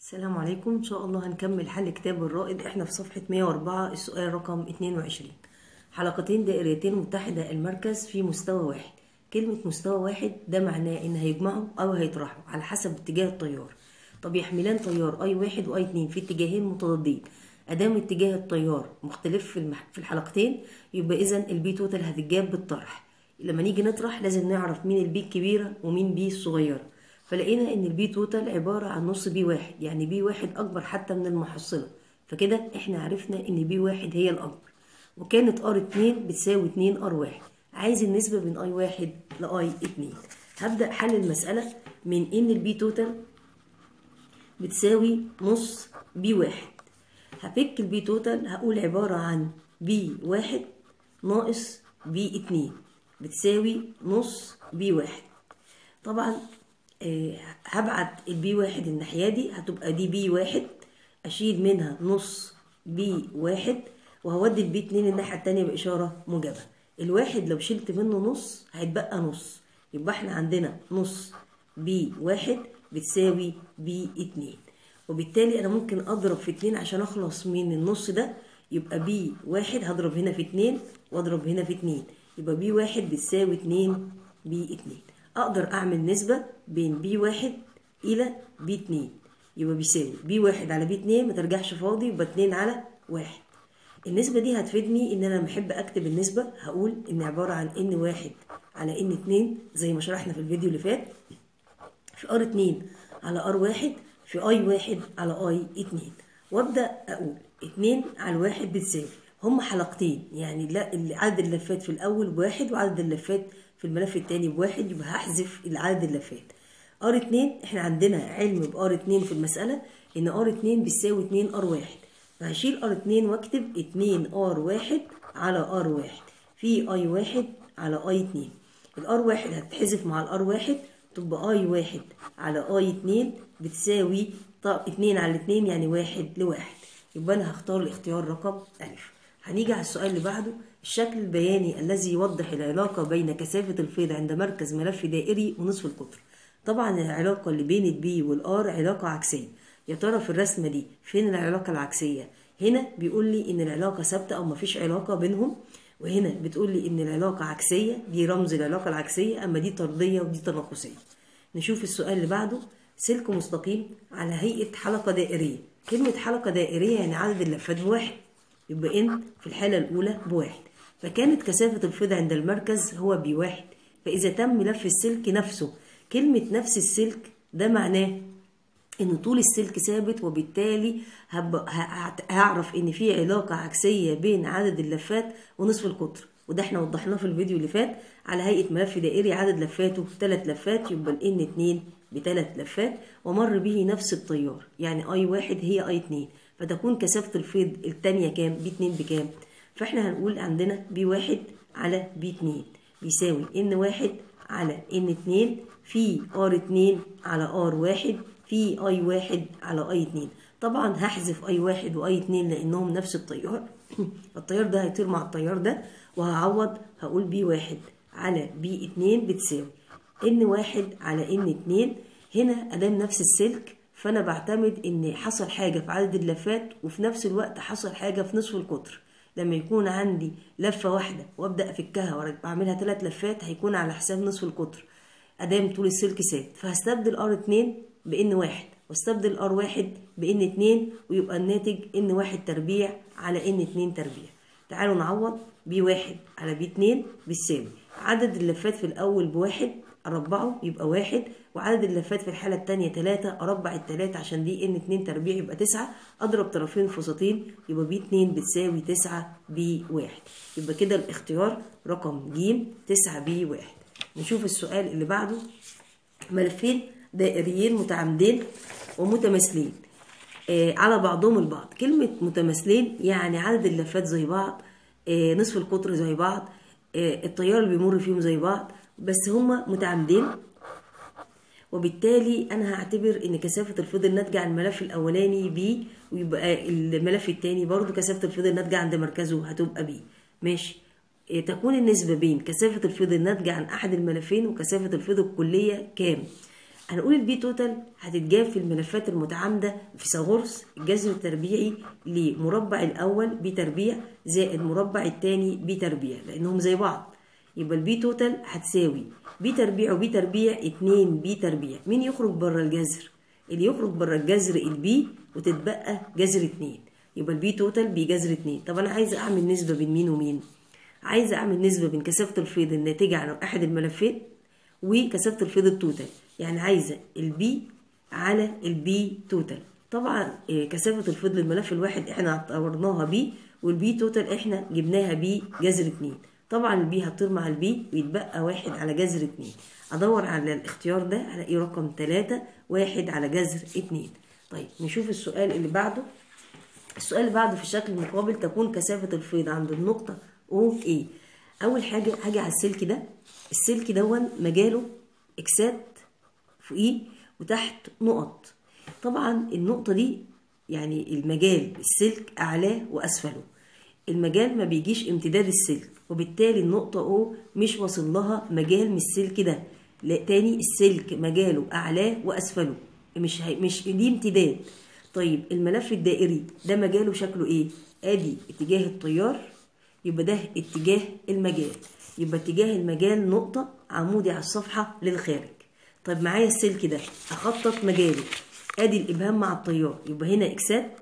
السلام عليكم ان شاء الله هنكمل حل كتاب الرائد احنا في صفحة 104 السؤال رقم 22 حلقتين دائريتين متحدة المركز في مستوى واحد كلمة مستوى واحد ده معناه ان هيجمعوا او هيطرحوا على حسب اتجاه التيار طب يحملان تيار اي واحد واي اتنين في اتجاهين متضادين ادام اتجاه التيار مختلف في, المح... في الحلقتين يبقى اذا البي توتال هتتجاب بالطرح لما نيجي نطرح لازم نعرف مين البي الكبيرة ومين بي الصغيرة فلقينا ان البي توتال عبارة عن نص بي واحد يعني بي واحد اكبر حتى من المحصلة فكده احنا عرفنا ان بي واحد هي الاكبر وكانت ار اتنين بتساوي اتنين ار واحد عايز النسبة بين اي واحد لاي اتنين هبدأ حل المسألة من ان البي توتال بتساوي نص بي واحد هفك البي توتال هقول عبارة عن بي واحد ناقص بي اتنين بتساوي نص بي واحد طبعا آه هبعت البي واحد الناحية دي هتبقى دي بي واحد أشيل منها نص بي واحد وهودي البي اتنين الناحية التانية بإشارة موجبة الواحد لو شلت منه نص هيتبقى نص يبقى احنا عندنا نص بي واحد بتساوي بي اتنين وبالتالي أنا ممكن أضرب في اتنين عشان أخلص من النص ده يبقى بي واحد هضرب هنا في اتنين وأضرب هنا في اتنين يبقى بي واحد بتساوي اتنين بي اتنين اقدر اعمل نسبة بين بي واحد الى بي اتنين يبقى بيساوي بي واحد على بي اتنين ما ترجعش فاضي يبقى اتنين على واحد النسبة دي هتفيدني ان انا لما احب اكتب النسبة هقول ان عبارة عن ان واحد على ان اتنين زي ما شرحنا في الفيديو اللي فات في ار اتنين على ار واحد في اي واحد على اي اتنين وابدأ اقول اتنين على واحد بتساوي هم حلقتين يعني لا عدد اللفات في الاول بواحد وعدد اللفات في الملف التاني بواحد يبقى هحذف العدد اللفات ار 2 احنا عندنا علم بار 2 في المسألة ان ار 2 بتساوي 2 ار 1 فهشيل ار 2 واكتب 2 ار 1 على ار 1 في اي 1 على اي 2 الار 1 هتتحذف مع الار 1 تبقى اي 1 على اي 2 بتساوي 2 على 2 يعني 1 لواحد يبقى انا هختار الاختيار رقم الف هنيجي على السؤال اللي بعده الشكل البياني الذي يوضح العلاقة بين كثافة الفيض عند مركز ملف دائري ونصف القطر طبعا العلاقة اللي بين البي والار علاقة عكسية يا ترى في الرسمة دي فين العلاقة العكسية هنا بيقول لي ان العلاقة ثابتة او مفيش علاقة بينهم وهنا بتقول لي ان العلاقة عكسية دي رمز العلاقة العكسية اما دي طردية ودي تناقصية نشوف السؤال اللي بعده سلك مستقيم على هيئة حلقة دائرية كلمة حلقة دائرية يعني عدد اللفات بواحد يبقى ان في الحالة الأولى بواحد فكانت كثافة الفيض عند المركز هو بي واحد فإذا تم لف السلك نفسه كلمة نفس السلك ده معناه إن طول السلك ثابت وبالتالي هعرف إن في علاقة عكسية بين عدد اللفات ونصف القطر وده احنا وضحناه في الفيديو اللي فات على هيئة ملف دائري عدد لفاته ثلاث لفات يبقى ال N 2 بثلاث لفات ومر به نفس التيار يعني اي واحد هي اي 2 فتكون كثافة الفيض الثانية كام؟ بي 2 بكام؟ فاحنا هنقول عندنا بي واحد على بي اتنين بيساوي ان واحد على ان اتنين في ار اتنين على ار واحد في اي واحد على اي اتنين طبعا هحذف اي واحد واي اتنين لانهم نفس التيار التيار ده هيطير مع التيار ده وهعوض هقول بي واحد على بي اتنين بتساوي ان واحد على ان اتنين هنا ادام نفس السلك فانا بعتمد ان حصل حاجه في عدد اللفات وفي نفس الوقت حصل حاجه في نصف القطر لما يكون عندي لفة واحدة وابدأ افكها واعملها ثلاث لفات هيكون على حساب نصف القطر ادام طول السلك ثابت فهستبدل ار 2 بان واحد واستبدل ار واحد بان 2 ويبقى الناتج ان واحد تربيع على ان 2 تربيع تعالوا نعوض بي واحد على بي 2 بيساوي عدد اللفات في الاول بواحد اربعه يبقى واحد وعدد اللفات في الحالة التانية تلاتة أربع التلاتة عشان دي إن اتنين تربيع يبقى تسعة أضرب طرفين في وسطين يبقى بي اتنين بتساوي تسعة بي واحد يبقى كده الاختيار رقم ج تسعة بي واحد نشوف السؤال اللي بعده ملفين دائريين متعامدين ومتماثلين آه على بعضهم البعض كلمة متماثلين يعني عدد اللفات زي بعض آه نصف القطر زي بعض آه التيار اللي بيمر فيهم زي بعض بس هما متعامدين وبالتالي انا هعتبر ان كثافه الفيض الناتجه عن الملف الاولاني بي ويبقى الملف الثاني برضو كثافه الفيض الناتجه عند مركزه هتبقى بي ماشي تكون النسبه بين كثافه الفيض الناتجه عن احد الملفين وكثافه الفيض الكليه كام هنقول البي توتال هتتجاب في الملفات المتعامدة فيثاغورس الجذر التربيعي لمربع الأول بي تربيع زائد مربع التاني بي تربيع لأنهم زي بعض يبقى البي توتال هتساوي بي تربيع وبي تربيع 2 بي تربيع مين يخرج بره الجذر؟ اللي يخرج بره الجذر البي وتتبقى جذر 2 يبقى البي توتال بجذر 2 طب أنا عايزة أعمل نسبة بين مين ومين؟ عايزة أعمل نسبة بين كثافة الفيض الناتجة عن أحد الملفات وكثافة الفيض التوتال يعني عايزة البي على البي توتال طبعا كثافة الفيض للملف الواحد احنا اعتبرناها بي والبي توتال احنا جبناها بي جذر 2 طبعا البي هتطير مع البي ويتبقى واحد على جذر 2 ادور على الاختيار ده هلاقيه رقم 3 واحد على جذر 2 طيب نشوف السؤال اللي بعده السؤال اللي بعده في الشكل المقابل تكون كثافة الفيض عند النقطة او ايه اول حاجة هاجي على السلك ده السلك دون مجاله اكسات فوقيه وتحت نقط طبعا النقطة دي يعني المجال السلك أعلاه وأسفله المجال ما بيجيش امتداد السلك وبالتالي النقطة O مش واصل لها مجال من السلك ده لا تاني السلك مجاله أعلاه وأسفله مش هي مش ليه امتداد طيب الملف الدائري ده مجاله شكله ايه؟ ادي اتجاه التيار يبقى ده اتجاه المجال يبقى اتجاه المجال نقطة عمودي على الصفحة للخارج طيب معايا السلك ده اخطط مجاله ادي الابهام مع التيار يبقى هنا اكسات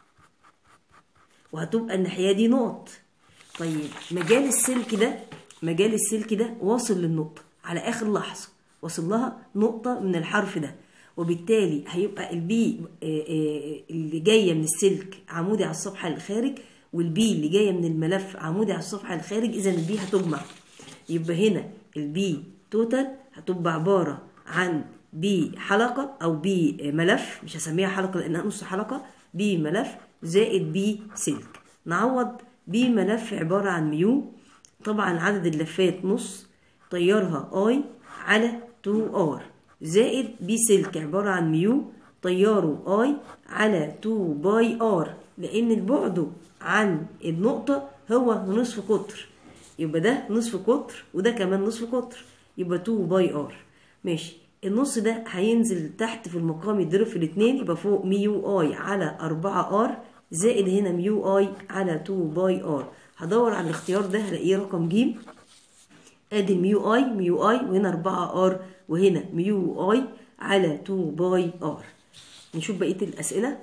وهتبقى الناحيه دي نقط طيب مجال السلك ده مجال السلك ده واصل للنقطه على اخر لحظه واصل لها نقطه من الحرف ده وبالتالي هيبقى البي اللي جايه من السلك عمودي على الصفحه للخارج والبي اللي جايه من الملف عمودي على الصفحه للخارج اذا البي هتجمع يبقى هنا البي توتال هتبقى عباره عن بي حلقة أو بي ملف مش هسميها حلقة لأنها نص حلقة بي ملف زائد بي سلك نعوض بي ملف عبارة عن ميو طبعا عدد اللفات نص طيارها اي على 2 ار زائد بي سلك عبارة عن ميو طياره اي على 2 باي ار لأن البعد عن النقطة هو نصف قطر يبقى ده نصف قطر وده كمان نصف قطر يبقى 2 باي ار ماشي النص ده هينزل تحت في المقام يتضرب في الاتنين يبقى فوق ميو اي على 4 ار زائد هنا ميو اي على 2 باي ار هدور على الاختيار ده هلاقيه رقم ج ادي ميو اي ميو اي وهنا 4 ار وهنا ميو اي على 2 باي ار نشوف بقيه الاسئله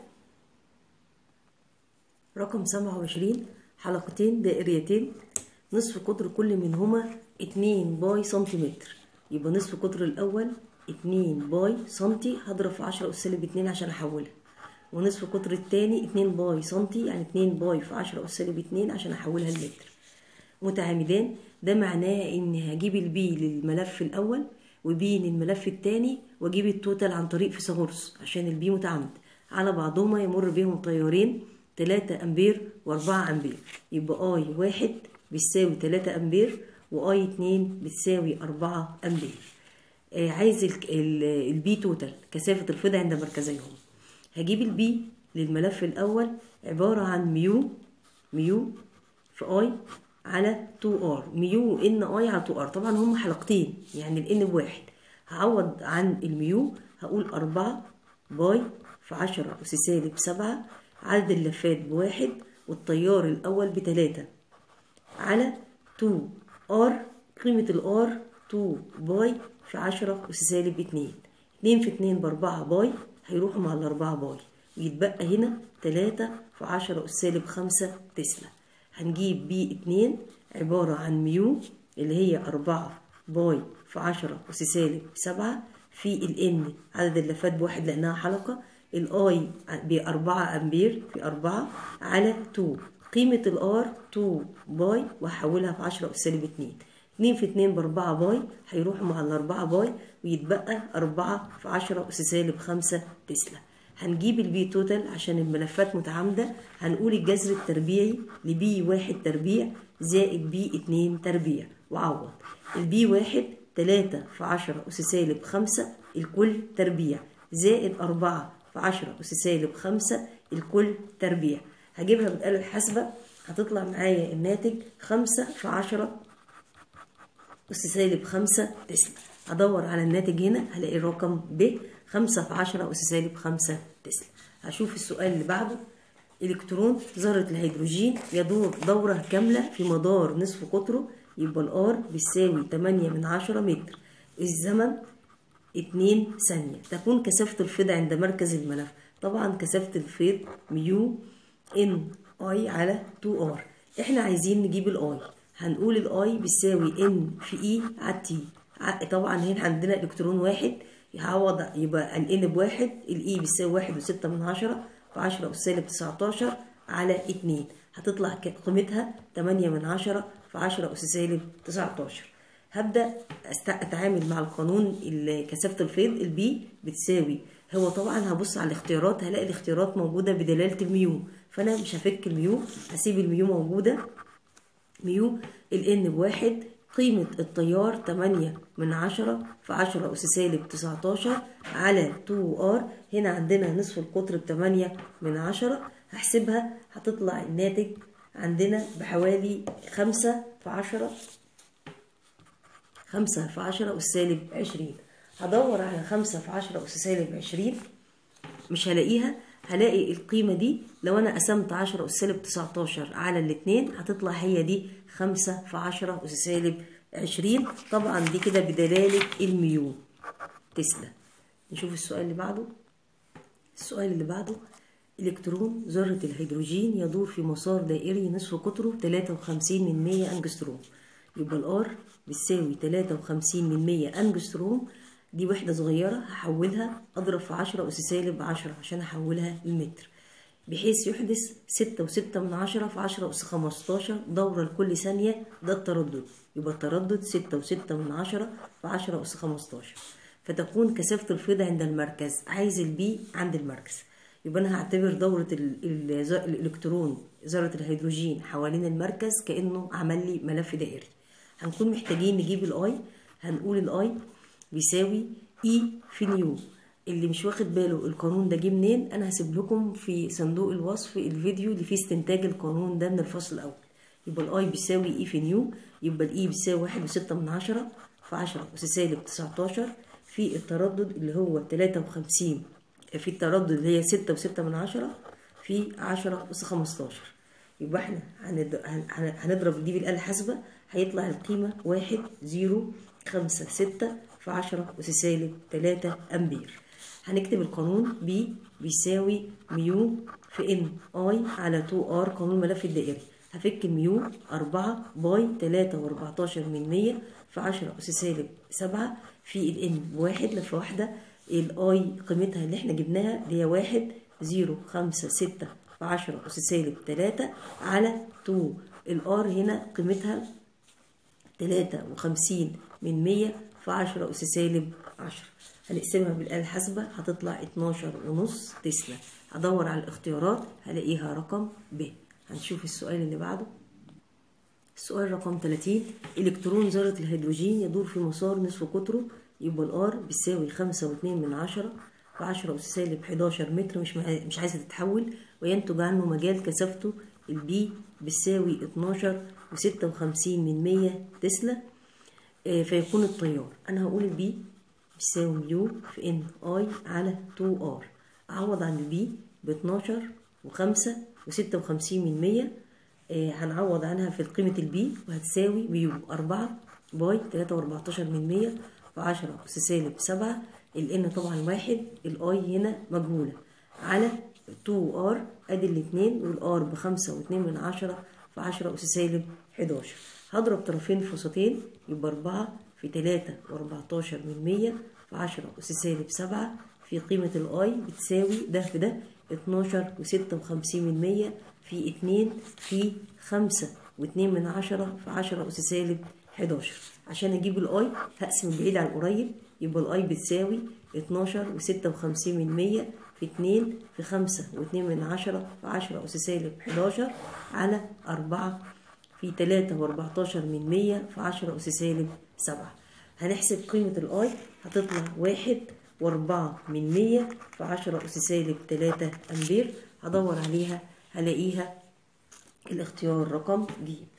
رقم 27 حلقتين دائريتين نصف قطر كل منهما 2 باي سنتيمتر يبقى نصف قطر الاول 2 باي سنتي هضرب في 10 أس سالب 2 عشان أحولها ونصف قطر التاني 2 باي سنتي يعني 2 باي في 10 أس سالب 2 عشان أحولها لمتر متعامدان ده معناه إني هجيب البي للملف الأول وبي للملف التاني وأجيب التوتال عن طريق فيثاغورس عشان البي متعامد على بعضهما يمر بيهم تيارين 3 أمبير و4 أمبير يبقى أي واحد بيساوي 3 أمبير وأي 2 بتساوي 4 أمبير آه عايز البي توتال كثافة الفيض عند مركزيهم هجيب البي للملف الأول عبارة عن ميو ميو في اي على 2 ار ميو ان اي على 2 ار طبعا هم حلقتين يعني الان بواحد هعوض عن الميو هقول 4 باي في 10 أس سالب 7 عدد اللفات بواحد والتيار الأول بتلاتة على 2 ار قيمة الار 2 باي في 10 أس سالب 2 2 في 2 بأربعة باي هيروحوا مع الأربعة باي ويتبقى هنا 3 في 10 أس سالب 5 تسلا هنجيب بي 2 عبارة عن ميو اللي هي 4 باي في 10 أس سالب 7 في الان عدد اللفات بواحد لأنها حلقة الاي بأربعة أمبير في أربعة على 2 قيمة الار 2 باي وهحولها في 10 أس سالب 2 2 في 2 بأربعة باي هيروحوا مع الأربعة باي ويتبقى أربعة في 10 أس سالب 5 تسلا هنجيب البي توتال عشان الملفات متعامدة هنقول الجذر التربيعي لبي واحد تربيع زائد بي اتنين تربيع وعوض البي واحد تلاتة في عشرة أس سالب خمسة الكل تربيع زائد أربعة في عشرة أس سالب خمسة الكل تربيع هجيبها بالآلة الحاسبة هتطلع معايا الناتج خمسة في عشرة أس سالب خمسة تسلا هدور على الناتج هنا هلاقي الرقم ب 5 في 10 أس سالب 5 تسلا هشوف السؤال اللي بعده إلكترون ذرة الهيدروجين يدور دورة كاملة في مدار نصف قطره يبقى الآر بيساوي 8 من 10 متر الزمن 2 ثانية تكون كثافة الفيض عند مركز الملف طبعا كثافة الفيض ميو ان اي على 2 ار احنا عايزين نجيب الاي هنقول الاي بيساوي ان في اي على تي طبعا هنا عندنا الكترون واحد يعوض يبقى الان بواحد الاي بيساوي واحد وستة من عشرة في عشرة أس سالب تسعتاشر على اتنين هتطلع قيمتها تمانية من عشرة في عشرة أس سالب تسعتاشر هبدأ أتعامل مع القانون كثافة الفيض البي بتساوي هو طبعا هبص على الاختيارات هلاقي الاختيارات موجودة بدلالة الميو فأنا مش هفك الميو هسيب الميو موجودة ميو الان بواحد قيمة التيار 8 من 10 في 10 أس سالب 19 على 2 ار هنا عندنا نصف القطر ب 8 من 10 هحسبها هتطلع الناتج عندنا بحوالي 5 في 10 5 في 10 أس سالب 20 هدور على 5 في 10 أس سالب 20 مش هلاقيها هلاقي القيمة دي لو أنا قسمت 10 أس سالب 19 على الاتنين هتطلع هي دي 5 في 10 أس سالب 20 طبعا دي كده بدلالة الميو تسلا نشوف السؤال اللي بعده السؤال اللي بعده إلكترون ذرة الهيدروجين يدور في مسار دائري نصف قطره 53 من 100 أنجستروم يبقى الآر بتساوي 53 من 100 أنجستروم دي وحدة صغيرة هحولها أضرب في 10 أس سالب 10 عشان أحولها لمتر بحيث يحدث ستة وستة من عشرة في عشرة أس خمستاشر دورة لكل ثانية ده التردد يبقى التردد ستة وستة من عشرة في عشرة أس خمستاشر فتكون كثافة الفيض عند المركز عايز البي عند المركز يبقى أنا هعتبر دورة ال ال الإلكترون ذرة الهيدروجين حوالين المركز كأنه عمل لي ملف دائري هنكون محتاجين نجيب الآي هنقول الآي بيساوي إي في نيو اللي مش واخد باله القانون ده جه منين انا هسيب لكم في صندوق الوصف الفيديو اللي فيه استنتاج القانون ده من الفصل الاول يبقى الاي بيساوي اي في نيو يبقى الاي بيساوي واحد وستة من عشرة في عشرة أس سالب تسعتاشر في التردد اللي هو تلاتة وخمسين في التردد اللي هي ستة وستة من عشرة في عشرة أس خمستاشر يبقى احنا هنضرب دي بالآلة الحاسبة هيطلع القيمة واحد زيرو خمسة ستة في عشرة أس سالب تلاتة أمبير هنكتب القانون B بيساوي ميو في ان اي على 2 ار قانون الملف الدائري هفك الميو 4 باي 3 و14 من 100 في 10 أس سالب 7 في الان بواحد لفة واحدة الاي قيمتها اللي احنا جبناها اللي هي واحد زيرو خمسة ستة في 10 أس سالب 3 على 2 الار هنا قيمتها 53 من 100 في 10 أس سالب 10 هنقسمها بالآلة الحاسبة هتطلع 12 ونص تسلا هدور على الاختيارات هلاقيها رقم ب هنشوف السؤال اللي بعده السؤال رقم 30 إلكترون ذرة الهيدروجين يدور في مسار نصف قطره يبقى الآر بيساوي خمسة واتنين من عشرة في عشرة أس سالب حداشر متر مش مش عايزة تتحول وينتج عنه مجال كثافته البي بيساوي اتناشر وستة وخمسين من مية تسلا فيكون التيار أنا هقول البي بيساوي ميو في ان اي على 2 ار اعوض عن البي ب 12 و5 و56 من 100 آه هنعوض عنها في قيمة البي وهتساوي ميو 4 باي 3 و14 من 100 في 10 أس سالب 7 الان طبعا واحد الاي هنا مجهولة على 2 ار ادي الاتنين والار بخمسة واتنين من عشرة في 10 أس سالب 11 هضرب طرفين في وسطين يبقى 4 في 3 و14 من 100 في 10 أس سالب 7 في قيمة الآي بتساوي ده في ده 12 و56 من 100 في 2 في 5 و2 من 10 في 10 أس سالب 11 عشان أجيب الآي هقسم البعيد على القريب يبقى الآي بتساوي 12 و56 من 100 في 2 في 5 و2 من 10 في 10 أس سالب 11 على 4 في 3 و14 من 100 في 10 أس سالب 7 هنحسب قيمة الآي هتطلع واحد وأربعة من مية في عشرة أس سالب تلاتة أمبير هدور عليها هلاقيها الاختيار رقم ج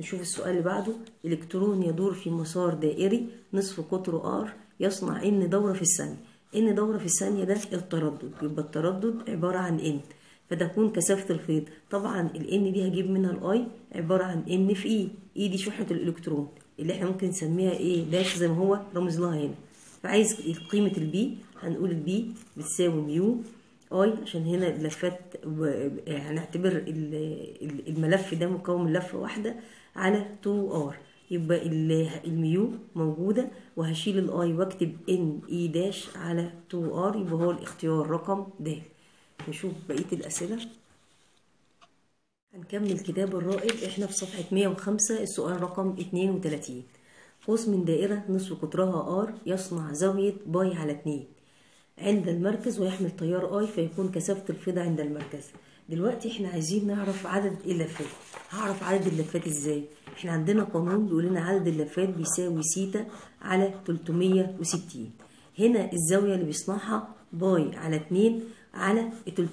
نشوف السؤال اللي بعده الكترون يدور في مسار دائري نصف قطره ار يصنع ان دوره في الثانيه ان دوره في الثانيه ده التردد يبقى التردد عباره عن ان فتكون كثافه الفيض طبعا الان دي هجيب منها الاي عباره عن ان في اي اي دي شحنه الالكترون اللي احنا ممكن نسميها ايه داش زي ما هو رمز لها هنا فعايز قيمه البي هنقول البي بتساوي ميو اي عشان هنا اللفات هنعتبر الملف ده مكون من لفه واحده على 2 ار يبقى الميو موجوده وهشيل الاي واكتب ان اي داش على 2 ار يبقى هو الاختيار رقم د نشوف بقيه الاسئله هنكمل كتاب الرائد احنا في صفحه 105 السؤال رقم 32 قوس من دائره نصف قطرها ار يصنع زاويه باي على 2 عند المركز ويحمل تيار اي فيكون كثافة الفضة عند المركز دلوقتي احنا عايزين نعرف عدد اللفات هعرف عدد اللفات ازاي احنا عندنا قانون بيقول لنا عدد اللفات بيساوي سيتا على 360 هنا الزاوية اللي بيصنعها باي على 2 على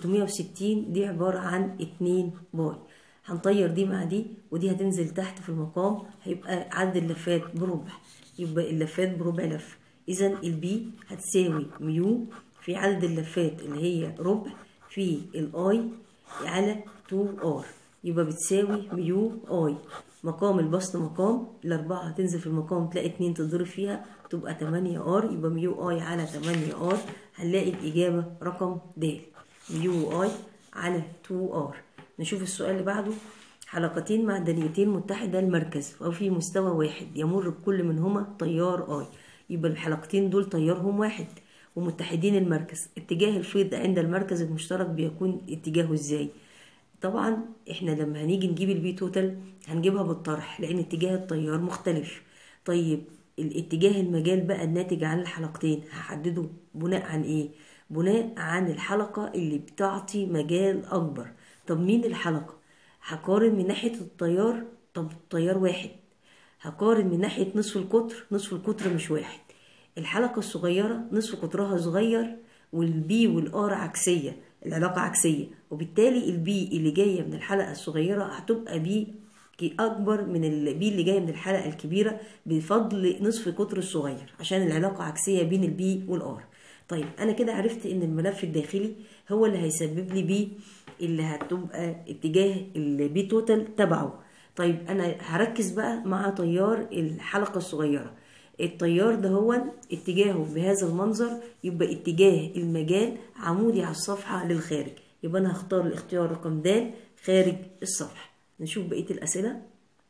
360 دي عبارة عن 2 باي هنطير دي مع دي ودي هتنزل تحت في المقام هيبقى عدد اللفات بربع يبقى اللفات بربع لفه اذا البي هتساوي ميو في عدد اللفات اللي هي ربع في الاي على 2 ار يبقى بتساوي ميو اي مقام البسط مقام الأربعة هتنزل في المقام تلاقي اتنين تضرب فيها تبقى 8 ار يبقى ميو اي على 8 ار هنلاقي الإجابة رقم د ميو اي على 2 ار نشوف السؤال اللي بعده حلقتين معدنيتين متحدة المركز وفي مستوى واحد يمر بكل منهما تيار اي يبقى الحلقتين دول تيارهم واحد ومتحدين المركز اتجاه الفيض عند المركز المشترك بيكون اتجاهه ازاي طبعا احنا لما هنيجي نجيب البي توتال هنجيبها بالطرح لان اتجاه التيار مختلف طيب الاتجاه المجال بقى الناتج عن الحلقتين هحدده بناء عن ايه بناء عن الحلقة اللي بتعطي مجال اكبر طب مين الحلقة هقارن من ناحية التيار طب التيار واحد هقارن من ناحية نصف القطر نصف القطر مش واحد الحلقة الصغيرة نصف قطرها صغير والبي والار عكسية العلاقة عكسية وبالتالي البي اللي جاية من الحلقة الصغيرة هتبقى بي أكبر من البي اللي جاية من الحلقة الكبيرة بفضل نصف قطر الصغير عشان العلاقة عكسية بين البي والار طيب أنا كده عرفت إن الملف الداخلي هو اللي هيسبب لي بي اللي هتبقى اتجاه البي توتال تبعه طيب انا هركز بقى مع تيار الحلقة الصغيرة التيار ده هو اتجاهه بهذا المنظر يبقى اتجاه المجال عمودي على الصفحة للخارج يبقى انا هختار الاختيار رقم د خارج الصفحة نشوف بقية الأسئلة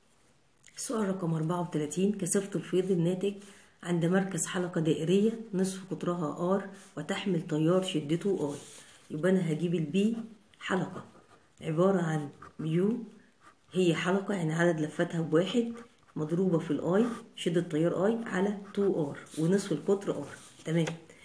السؤال رقم 34 كثافة الفيض الناتج عند مركز حلقة دائرية نصف قطرها R وتحمل تيار شدته I يبقى أنا هجيب البي حلقة عبارة عن ميو هي حلقة يعني عدد لفاتها بواحد مضروبة في الاي شدة تيار اي على 2 ار ونصف القطر ار تمام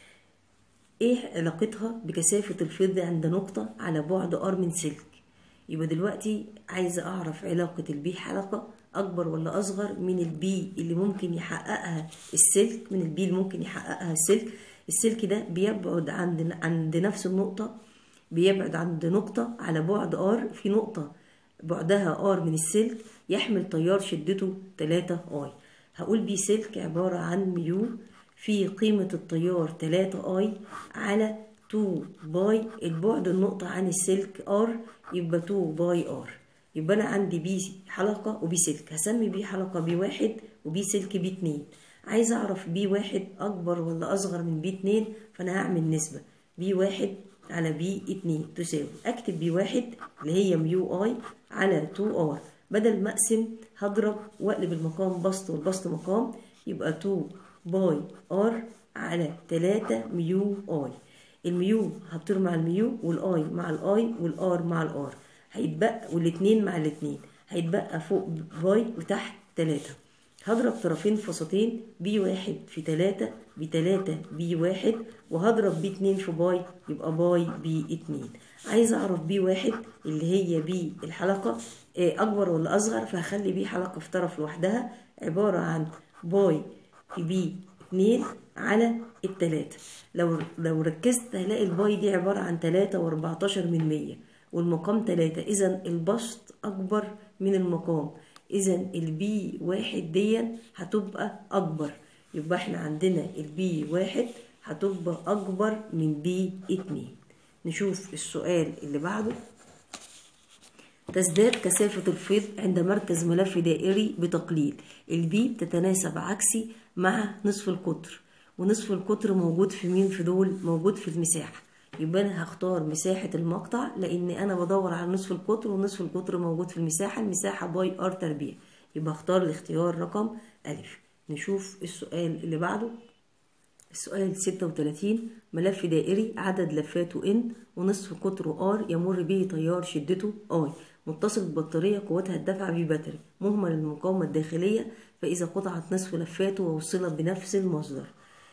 ايه علاقتها بكثافة الفيض عند نقطة على بعد ار من سلك يبقى دلوقتي عايزة اعرف علاقة البي حلقة اكبر ولا اصغر من البي اللي ممكن يحققها السلك من البي اللي ممكن يحققها السلك السلك ده بيبعد عند عند نفس النقطة بيبعد عند نقطة على بعد ار في نقطة بعدها ار من السلك يحمل تيار شدته 3 اي هقول بي سلك عبارة عن ميو في قيمة التيار 3 اي على 2 باي البعد النقطة عن السلك ار يبقى 2 باي ار يبقى انا عندي بي حلقة وبي سلك هسمي بي حلقة بي واحد وبي سلك بي اتنين عايز اعرف بي واحد اكبر ولا اصغر من بي اتنين فانا هعمل نسبة بي واحد على بي اتنين تساوي اكتب بي واحد اللي هي ميو اي على 2 ار بدل ما اقسم هضرب واقلب المقام بسط والبسط مقام يبقى 2 باي ار على 3 ميو اي الميو هطير مع الميو والاي مع الاي والار مع الار هيتبقى والاتنين مع الاتنين هيتبقى فوق باي وتحت 3 هضرب طرفين فسطين بي واحد في تلاتة بتلاتة بي واحد وهضرب بي اتنين في باي يبقى باي بي اتنين عايز اعرف بي واحد اللي هي بي الحلقة اكبر ولا اصغر فهخلي بي حلقة في طرف لوحدها عبارة عن باي في بي اتنين على التلاتة لو لو ركزت هلاقي الباي دي عبارة عن تلاتة واربعتاشر من مية والمقام تلاتة اذا البسط اكبر من المقام اذا البي واحد دي هتبقى اكبر يبقى احنا عندنا البي واحد هتبقى اكبر من بي اتنين نشوف السؤال اللي بعده تزداد كثافة الفيض عند مركز ملف دائري بتقليل البي بتتناسب عكسي مع نصف القطر ونصف القطر موجود في مين في دول موجود في المساحة يبقى انا هختار مساحة المقطع لان انا بدور على نصف القطر ونصف القطر موجود في المساحة المساحة باي ار تربيع يبقى اختار الاختيار رقم الف نشوف السؤال اللي بعده السؤال 36 ملف دائري عدد لفاته ان ونصف قطره ار يمر به تيار شدته اي متصل ببطارية قوتها الدفع بباتري مهمل المقاومة الداخلية فإذا قطعت نصف لفاته ووصلت بنفس المصدر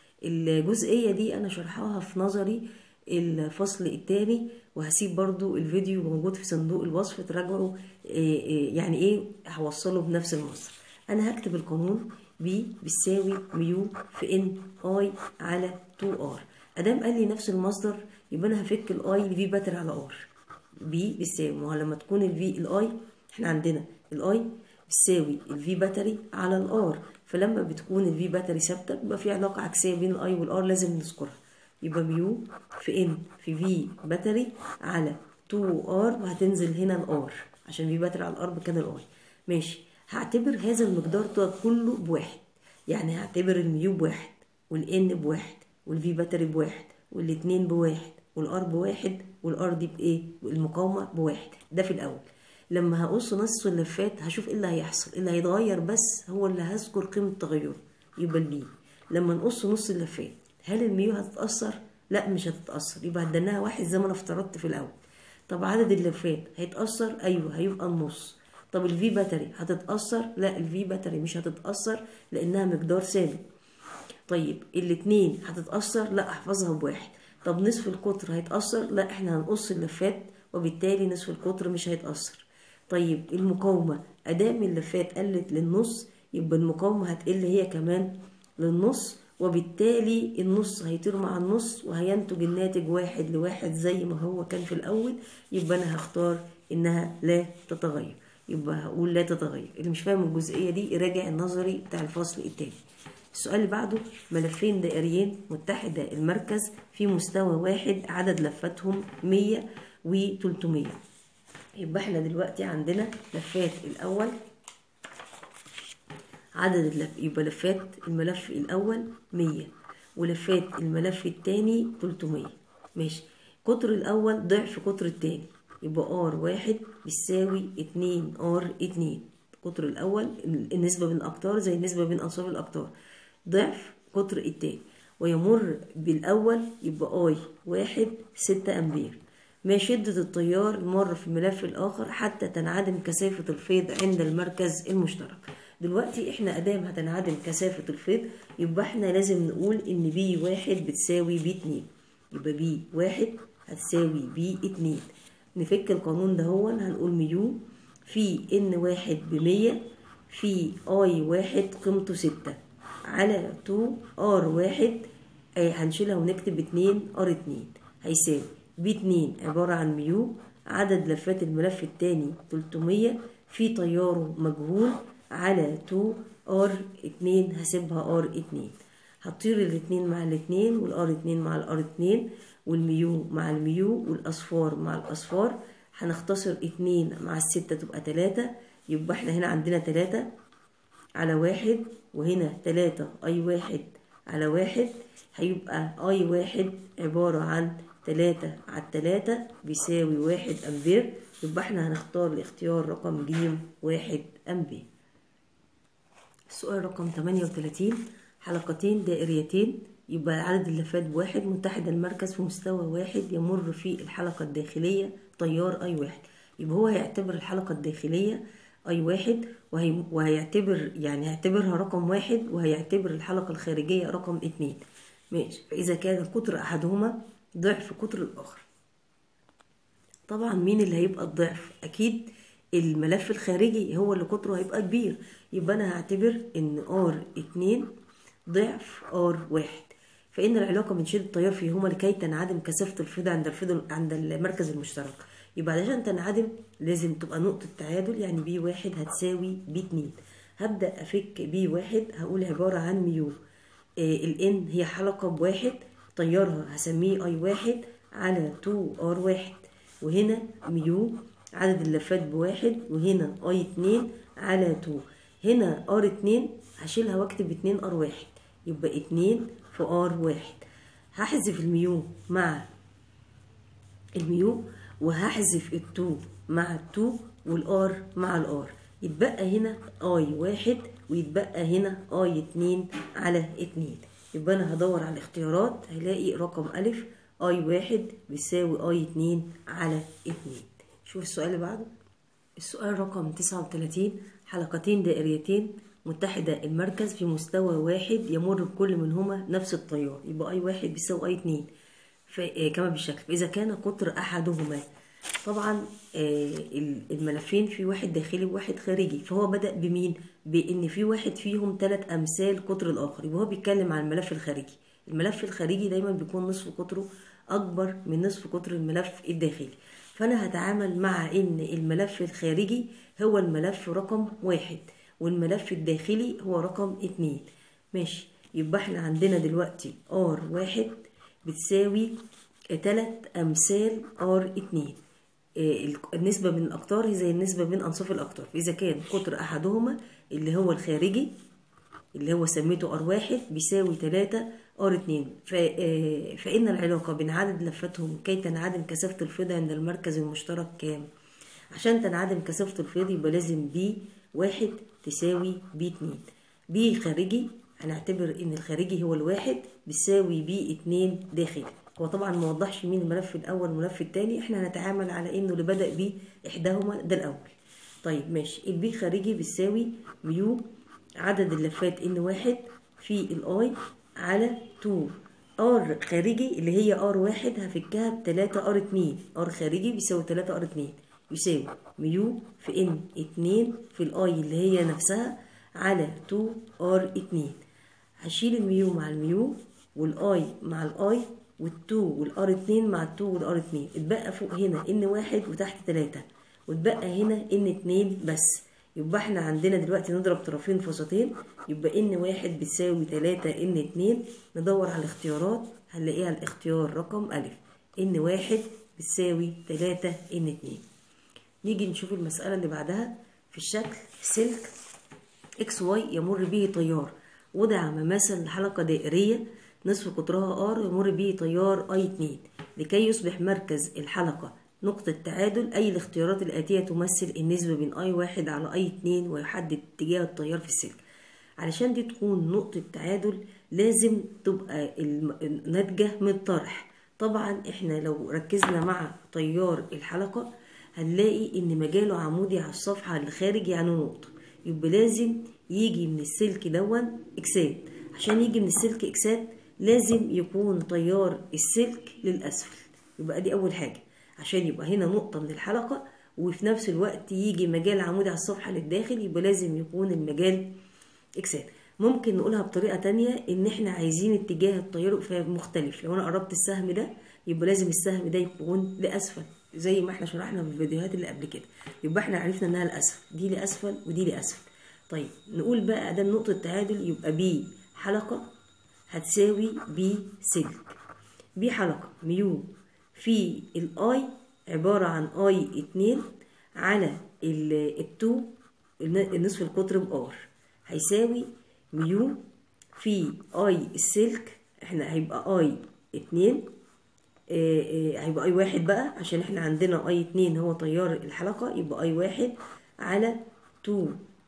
الجزئية دي أنا شرحها في نظري الفصل التاني وهسيب برضو الفيديو موجود في صندوق الوصف تراجعوا يعني ايه هوصله بنفس المصدر انا هكتب القانون بي بتساوي ميو في ان اي على 2 ار ادام قال لي نفس المصدر يبقى انا هفك الاي لفي باتر على ار بي بتساوي ما هو لما تكون الفي الاي احنا عندنا الاي بتساوي الفي باتري على الار فلما بتكون الفي باتري ثابته بيبقى في علاقه عكسيه بين الاي والار لازم نذكرها يبقى ميو في ان في في باتري على 2 ار وهتنزل هنا الار عشان في باتري على الار بكده الاي ماشي هعتبر هذا المقدار ده كله بواحد يعني هعتبر الميو بواحد والان بواحد والفي باتري بواحد والاتنين بواحد والار بواحد والار دي بايه المقاومه بواحد ده في الاول لما هقص نص اللفات هشوف ايه اللي هيحصل اللي هيتغير بس هو اللي هذكر قيمه تغيره يبقى البي لما نقص نص اللفات هل الميو هتتاثر لا مش هتتاثر يبقى هدناها واحد زي ما انا افترضت في الاول طب عدد اللفات هيتاثر ايوه هيبقى النص طب الفي باتري هتتاثر لا الفي باتري مش هتتاثر لانها مقدار ثابت طيب الاتنين هتتاثر لا احفظها بواحد طب نصف القطر هيتاثر لا احنا هنقص اللفات وبالتالي نصف القطر مش هيتاثر طيب المقاومه ادام اللفات قلت للنص يبقى المقاومه هتقل هي كمان للنص وبالتالي النص هيطير مع النص وهينتج الناتج واحد لواحد زي ما هو كان في الأول يبقى أنا هختار إنها لا تتغير يبقى هقول لا تتغير اللي مش فاهم الجزئية دي يراجع النظري بتاع الفصل التاني السؤال اللي بعده ملفين دائريين متحدة المركز في مستوى واحد عدد لفاتهم 100 و 300 يبقى احنا دلوقتي عندنا لفات الأول عدد اللف يبقى لفات الملف الأول مية ولفات الملف التاني تلتمية ماشي قطر الأول ضعف قطر التاني يبقى ار واحد بيساوي اتنين ار اتنين القطر الأول النسبة بين الأقطار زي النسبة بين أنصاف الأقطار ضعف قطر التاني ويمر بالأول يبقى اي واحد ستة أمبير ما شدة التيار المر في الملف الآخر حتى تنعدم كثافة الفيض عند المركز المشترك دلوقتي احنا ادام هتنعدم كثافة الفيض يبقى احنا لازم نقول ان بي واحد بتساوي بي اتنين يبقى بي واحد هتساوي بي اتنين نفك القانون ده هو هنقول ميو في ان واحد بمية في اي واحد قيمته ستة على تو ار واحد اي هنشيلها ونكتب اتنين ار اتنين هيساوي بي اتنين عبارة عن ميو عدد لفات الملف التاني تلتمية في تياره مجهول على 2 ار 2 هسيبها ار 2 هطير الاتنين مع الاتنين والار 2 مع الار 2 والميو مع الميو والاصفار مع الاصفار هنختصر 2 مع الستة تبقى 3 يبقى احنا هنا عندنا 3 على واحد وهنا 3 اي واحد على واحد هيبقى اي واحد عبارة عن 3 على 3 بيساوي واحد امبير يبقى احنا هنختار الاختيار رقم ج واحد امبير السؤال رقم 38 حلقتين دائريتين يبقى عدد اللفات بواحد متحد المركز في مستوى واحد يمر في الحلقة الداخلية تيار أي واحد يبقى هو هيعتبر الحلقة الداخلية أي واحد وهي وهيعتبر يعني هيعتبرها رقم واحد وهيعتبر الحلقة الخارجية رقم اتنين ماشي فإذا كان قطر أحدهما ضعف قطر الآخر طبعا مين اللي هيبقى الضعف أكيد الملف الخارجي هو اللي قطره هيبقى كبير يبقى انا هعتبر ان ار اتنين ضعف ار واحد فان العلاقه بين شده التيار فيهما لكي تنعدم كثافه الفيض عند الفيض عند المركز المشترك يبقى علشان تنعدم لازم تبقى نقطة تعادل يعني بي واحد هتساوي بي اتنين هبدأ أفك بي واحد هقول عبارة عن ميو الان هي حلقة بواحد طيارها هسميه اي واحد على تو ار واحد وهنا ميو عدد اللفات بواحد وهنا اي اتنين على تو هنا ار اتنين هشيلها واكتب اتنين ار واحد يبقى اتنين في ار واحد هحذف الميو مع الميو وهحذف التو مع التو والار مع الار يتبقى هنا اي واحد ويتبقى هنا اي اتنين على اتنين يبقى انا هدور على الاختيارات هلاقي رقم الف اي واحد بيساوي اي اتنين على اتنين شوف السؤال اللي بعده السؤال رقم تسعة وتلاتين حلقتين دائريتين متحدة المركز في مستوى واحد يمر بكل منهما نفس التيار يبقى اي واحد بيساوي اي اتنين كما بالشكل فإذا كان قطر أحدهما طبعا الملفين في واحد داخلي وواحد خارجي فهو بدأ بمين؟ بإن في واحد فيهم ثلاث أمثال قطر الآخر يبقى هو بيتكلم عن الملف الخارجي الملف الخارجي دايما بيكون نصف قطره أكبر من نصف قطر الملف الداخلي فأنا هتعامل مع إن الملف الخارجي هو الملف رقم واحد والملف الداخلي هو رقم اتنين ماشي يبقى احنا عندنا دلوقتي ار واحد بتساوي تلات أمثال ار اتنين النسبة بين الأقطار هي زي النسبة بين أنصاف الأقطار إذا كان قطر أحدهما اللي هو الخارجي اللي هو سميته ار واحد بيساوي تلاتة ار اتنين فإن العلاقة بين عدد لفاتهم كي تنعدم كثافة الفيض عند المركز المشترك كام؟ عشان تنعدم كثافة الفيض يبقى لازم بي واحد تساوي بي اتنين بي خارجي هنعتبر ان الخارجي هو الواحد بيساوي بي اتنين داخلي هو طبعا ما وضحش مين الملف الاول والملف التاني احنا هنتعامل على انه اللي بدأ بيه احداهما ده الاول طيب ماشي البي خارجي بيساوي ميو عدد اللفات ان واحد في الاي على 2 ار خارجي اللي هي ار واحد هفكها بتلاتة ار اتنين ار خارجي بيساوي تلاتة ار اتنين يساوي ميو في ان اتنين في الاي اللي هي نفسها على 2 ار اتنين هشيل الميو مع الميو والاي مع الاي والتو والار اتنين مع التو والار اتنين اتبقى فوق هنا ان واحد وتحت تلاتة واتبقى هنا ان اتنين بس يبقى احنا عندنا دلوقتي نضرب طرفين في وسطين يبقى ان واحد بتساوي تلاتة ان اتنين ندور على الاختيارات هنلاقيها الاختيار رقم الف ان واحد بتساوي تلاتة ان اتنين نيجي نشوف المسألة اللي بعدها في الشكل سلك اكس واي يمر به تيار وضع مماثل لحلقة دائرية نصف قطرها ار يمر به تيار اي 2 لكي يصبح مركز الحلقة نقطة تعادل أي الاختيارات الآتية تمثل النسبة بين اي واحد على اي 2 ويحدد اتجاه التيار في السلك علشان دي تكون نقطة تعادل لازم تبقى ناتجة من الطرح طبعا احنا لو ركزنا مع تيار الحلقة هنلاقي ان مجاله عمودي على الصفحة اللي خارج يعني نقطة يبقى لازم يجي من السلك دون اكسات عشان يجي من السلك اكسات لازم يكون تيار السلك للأسفل يبقى دي أول حاجة عشان يبقى هنا نقطة من الحلقة وفي نفس الوقت يجي مجال عمودي على الصفحة للداخل يبقى لازم يكون المجال اكسات ممكن نقولها بطريقة تانية ان احنا عايزين اتجاه التيار مختلف لو انا قربت السهم ده يبقى لازم السهم ده يكون لأسفل زي ما احنا شرحنا في الفيديوهات اللي قبل كده يبقى احنا عرفنا انها لأسفل دي لأسفل ودي لأسفل طيب نقول بقى ده نقطة تعادل يبقى بي حلقة هتساوي بي سلك بي حلقة ميو في الاي عبارة عن اي اتنين على التو النصف القطر بار هيساوي ميو في اي السلك احنا هيبقى اي اتنين اه اه هيبقى اي واحد بقى عشان احنا عندنا اي اتنين هو تيار الحلقة يبقى اي واحد على تو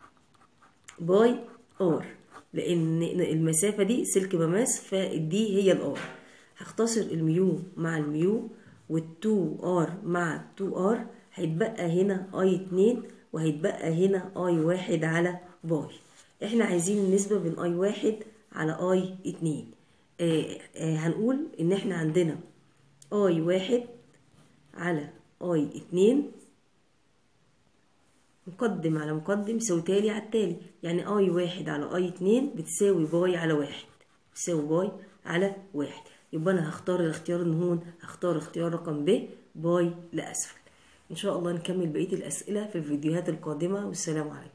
باي ار لان المسافة دي سلك مماس فدي هي الار هختصر الميو مع الميو والتو ار مع تو ار هيتبقى هنا اي اتنين وهيتبقى هنا اي واحد على باي احنا عايزين النسبة بين اي واحد على اي اتنين آه آه هنقول ان احنا عندنا اي واحد على اي اتنين مقدم على مقدم يساوي تالي على التالي يعني اي واحد على اي اتنين بتساوي باي على واحد بتساوي باي على واحد يبقى انا هختار الاختيار النهون هختار اختيار رقم ب باي لاسفل إن شاء الله نكمل بقية الأسئلة في الفيديوهات القادمة والسلام عليكم